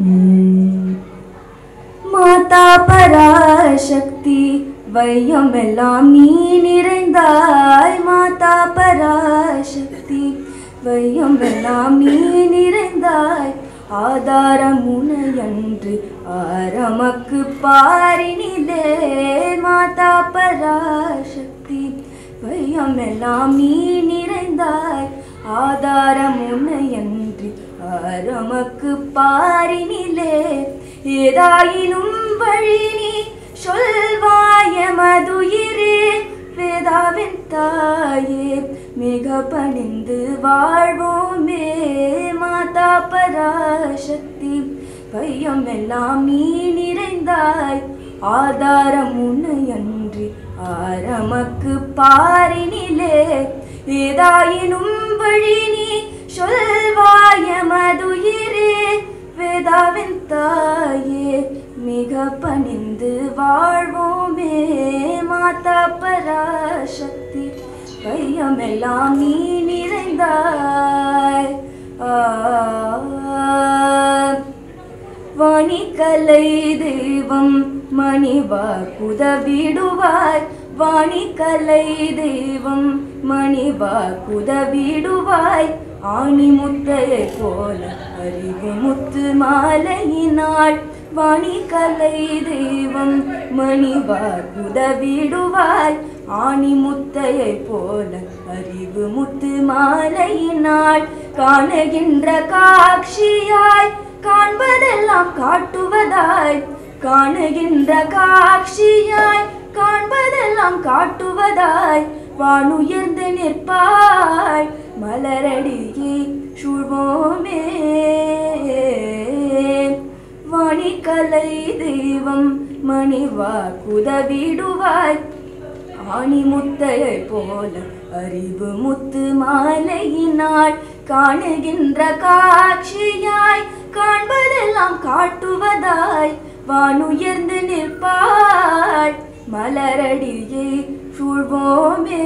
மாதா பராசக்தி வையம் எல்லாம் நீ நிறைந்தாய் மாதா பராசக்தி வையம் எல்லாம் நீ நிறைந்தாய் ஆதாரம் உனையன்று ஆரமக்கு பாரினிலே மாதா பராசக்தி வையம் எல்லாம் நீ நிறைந்தாய் ஆதாரம் உன்னையன்றி ஆரமக்கு பாரினிலே ஏதாயினும் வழி நீ சொல்வாய மதுயிரே வேதாவின் தாயே மிக பணிந்து வாழ்வோமே மாதா பராசக்தி பையம் எல்லாம் நீ நிறைந்தாய் ஆதாரம் உன்னையன்றி ஆரமக்கு பாரினிலே ஏதாயினும் வழி நீ சொல்வாய மதுயிரே வேதாவின் தாயே மிக பணிந்து வாழ்வோமே மாதா பராசக்தி பையமெல்லாம் நீ நிறைந்தாய் ஆ வாணிக்கலை தெய்வம் மணிவா குதவிடுவாய் வாணிக்கலை தெய்வம் மணிவா குதவிடுவாய் ஆணி முத்தையை போல அறிவு முத்து மாலையினாள் வாணிக்கலை தெய்வம் மணிவா குதவிடுவாய் ஆணி முத்தையை போல அறிவு முத்து மாலையினாள் காணுகின்ற காட்சியாய் காண்பதெல்லாம் காட்டுவதாய் காணுகின்ற காட்சியாய் காண்பதெல்லாம் காட்டுவதாய் வானுயர்ந்து நிற்பாய் மலரடியே சூழ்வோமே வாணிக்கலை தெய்வம் மணிவா குதவிடுவாய் ஆணி முத்தையை போல அறிவு முத்து மாலையினாள் காணுகின்ற காட்சியாய் காண்பதெல்லாம் காட்டுவதாய் வானுயர்ந்து நிற்பாள் மலரடியை சூழ்வோமே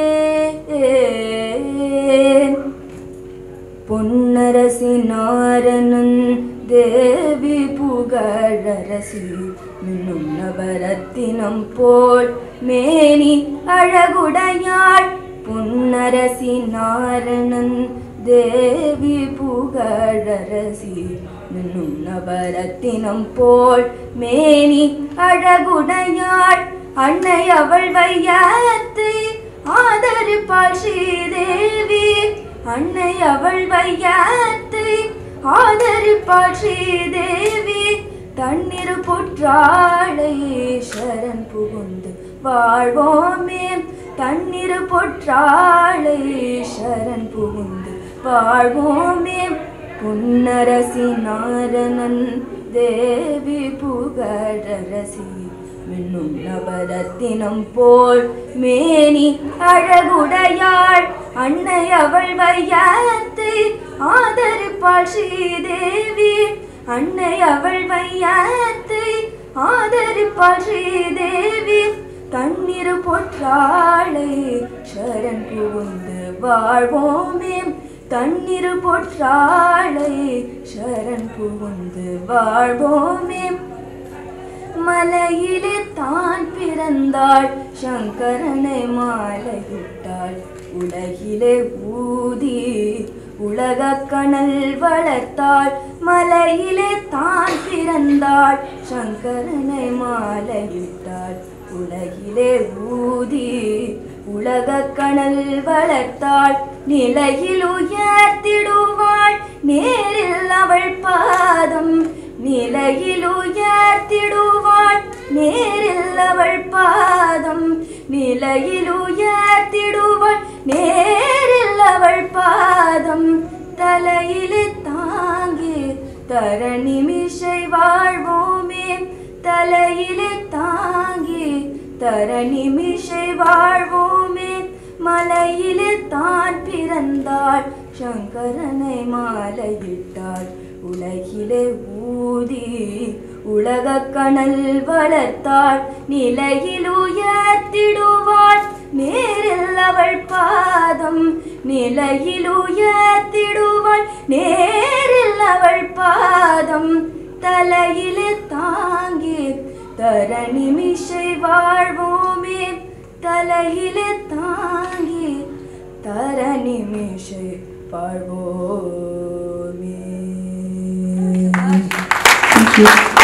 பொன்னரசி நாரணன் தேவி புகழரசி மின்னும் நவரத்தினம் போல் மேனி அழகுடையாள் பொன்னரசி நாரணன் தேவி புகழரசி மின்னும் நவரத்தினம் போல் மேனி அழகுடையாள் அன்னை அவள் வையத்தை ஆதரிப்பாள் ஸ்ரீதேவி அன்னை அவள் வையத்தை ஆதரிப்பாள் ஸ்ரீதேவி தண்ணீர் பொற்றாளை சரண் புகுந்து வாழ்வோமே தண்ணீர் பொற்றாளை சரண் புகுந்து வாழ்வோமே புன்னரசி நாரணன் தேவி புகழரசி மின்னும் நவரத்தினம் போல் மேனி அழகுடையாள் அன்னை அவள் வையத்தை ஆதரிப்பாள் ஸ்ரீதேவி அன்னை அவள் வையத்தை ஆதரிப்பாள் ஸ்ரீதேவி தண்ணீர் பொற்றாளை சரண் புகுந்து வாழ்வோமே தண்ணீர் பொற்றாளை சரண் புகுந்து வாழ்வோமே மலையிலே தான் பிறந்தாள் சங்கரனை மாலையிட்டாள் உலகிலே ஊதி உலக கணல் வளர்த்தாள் மலையிலே தான் பிறந்தாள் சங்கரனை மாலையிட்டாள் உலகிலே ஊதி உலக கணல் வளர்த்தாள் நிலையில் உயர்த்திடுவாள் நேரில் அவள் பாதம் நிலையில் உயர்த்திடுவாள் நேரில் அவள் பாதம் நிலையில் உயர்த்திடுவாள் நேரில் அவள் பாதம் தலையிலே தாங்கி தரணிமிஷை வாழ்வோமே தலையிலே தாங்கி தரணிமிஷை வாழ்வோமே மலையிலே தான் பிறந்தாள் சங்கரனை மாலையிட்டாள் உலகிலே ஊதி உலக கணல் வளர்த்தாள் நிலையில் உயர்த்திடுவாள் நேரில் அவள் பாதம் நிலையில் உயர்த்திடுவாள் நேரில் அவள் பாதம் தலையிலே தாங்கி தரணிமிஷை வாழ்வோமே தலையிலே தாங்கி தரணிமிஷை வாழ்வோமே Thank you.